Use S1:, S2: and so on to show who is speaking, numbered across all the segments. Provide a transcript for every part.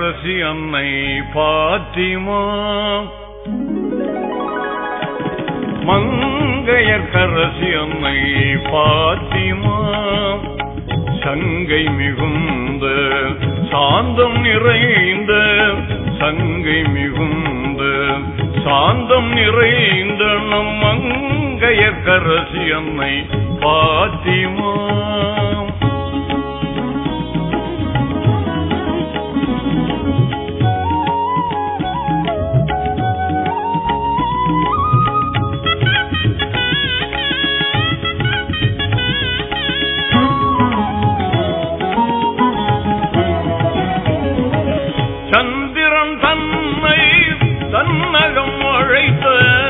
S1: மங்கையர்க்கரசி அன்னை பாத்திமா மங்கையர்க்கரசி அன்னை பாத்திமா சங்கை மிகுந்த சாந்தம் நிறைந்த சங்கை மிகுந்த சாந்தம் நிறைந்த நம் மங்கையர்க்கரசி அன்னை பாத்திமா சந்திரன் தன்னை தன்னகம் அழைத்த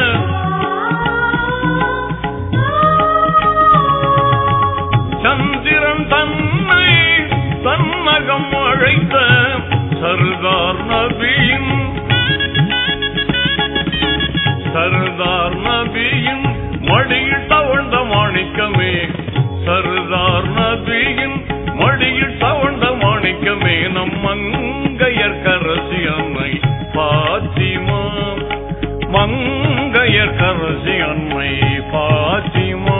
S1: சந்திரன் தன்னை தன்னகம் அழைத்த சர்தார் நபியின் சர்தார் நபியின் மடியில் தவழ்ந்த மாணிக்கமே சர்தார் நபியின் மடியில் தவழ்ந்த மாணிக்கமே நம் மங்கையர்க்கரசி அன்னை பாத்திமா மங்கையர்க்கரசி அன்னை பாத்திமா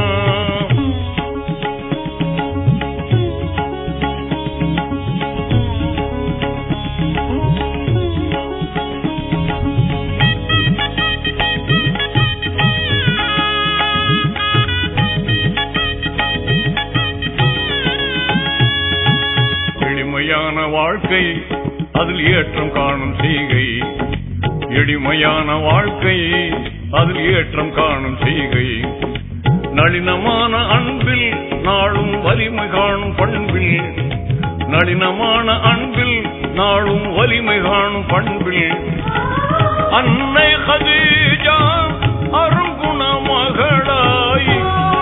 S1: எளிமையான வாழ்க்கை அதில் ஏற்றம் காணும் செய்கை எளிமையான வாழ்க்கை அதில் ஏற்றம் காணும் செய்கை நளினமான அன்பில் நாளும் வலிமை காணும் பண்பில் நளினமான அன்பில் நாளும் வலிமை காணும் பண்பில் அன்னை கதீஜா அருங்குண மகளாய்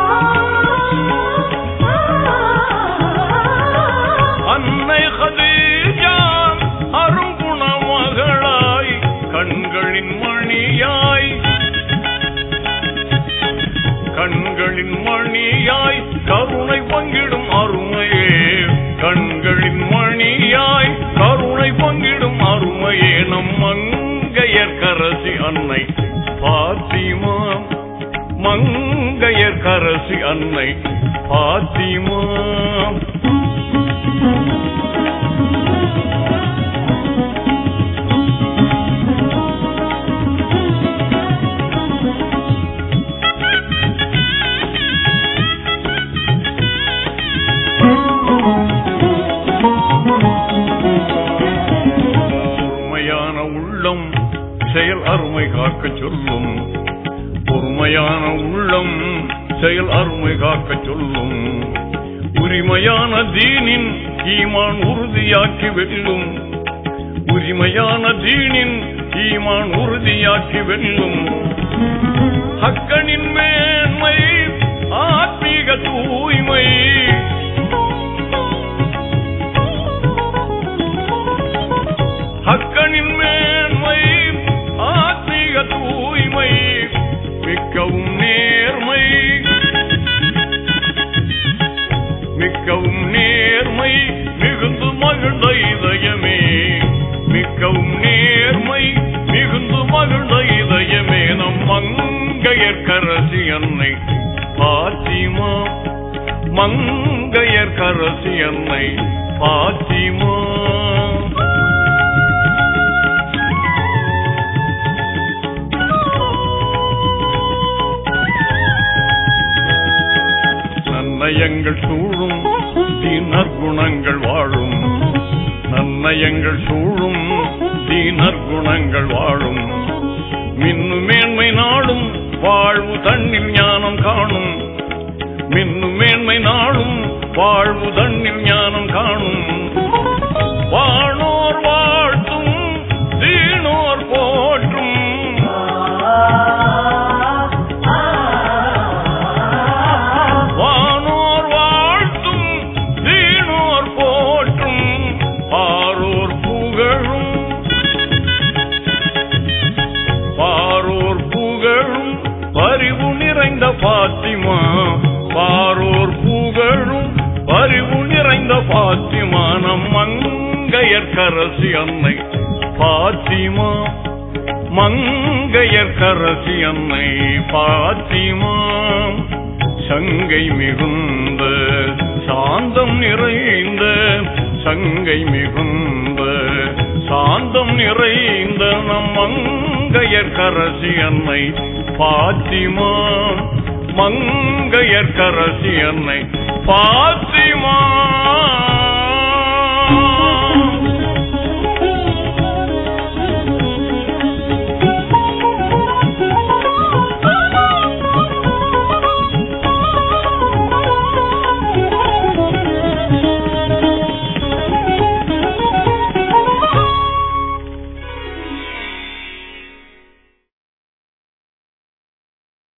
S1: அன்னை கதீஜா அருங்குண மகளாய் கண்களின் மணியாய் கண்களின் மணியாய் கருணை பங்கிடும் அருமையே கண்களின் மணியாய் கருணை பங்கிடும் அருமையே நம் மங்கையர்க்கரசி அன்னை பாத்திமா மங்கையர்க்கரசி அன்னை பாத்திமா பொறுமையான உள்ளம் செயல் அருமை காக்க சொல்லும் பொறுமையான உள்ளம் செயல் அருமை காக்க சொல்லும் உரிமையான தீனின் ஈமான் உறுதியாக்கி வெல்லும் உரிமையான தீனின் ஈமான் உறுதியாக்கி வெல்லும் ஹக்கனின் மேன்மை ஆத்மீக தூய்மை ஹக்கனின் மேன்மை ஆத்மீக தூய்மை மிக்கவும் நேர்மை மிக்கவும் நேர்மை மிகுந்து மகிழ்ந்த இதயமே மிக்கவும் நேர்மை மிகுந்து மகிழ்ந்த இதயமே நம் மங்கையர்க்கரசி அன்னை பாத்திமா மங்கையர்க்கரசி அன்னை பாத்திமா நன்னயங்கள் சூழும் தீனர் குணங்கள் வாழும் நன்னயங்கள் சூழும் தீனர் குணங்கள் வாழும் மின்னு மேன்மை நாடும் வாழ்வு தண்ணில் ஞானம் காணும் மின்னு மேன்மை நாடும் வாழ்வு தண்ணில் ஞானம் காணும் வானோர் வாழ்த்தும் தீனோர் போற்றும் வானோர் வாழ்த்தும் தீனோர் போற்றும் பாரோர் புகழும் பாரோர் புகழும் பரிவு நிறைந்த பாத்திமா பாரோர் புகழும் பரிவு நிறைந்த பாத்திமா நம் மங்கையர்க்கரசி அன்னை பாத்திமா மங்கையர்க்கரசி அன்னை பாத்திமா சங்கை மிகுந்த சாந்தம் நிறைந்த சங்கை மிகுந்த சாந்தம் நிறைந்த நம் மங்கையர்க்கரசி அன்னை பாத்திமா மங்கையர்க்கரசி அன்னை பாத்திமா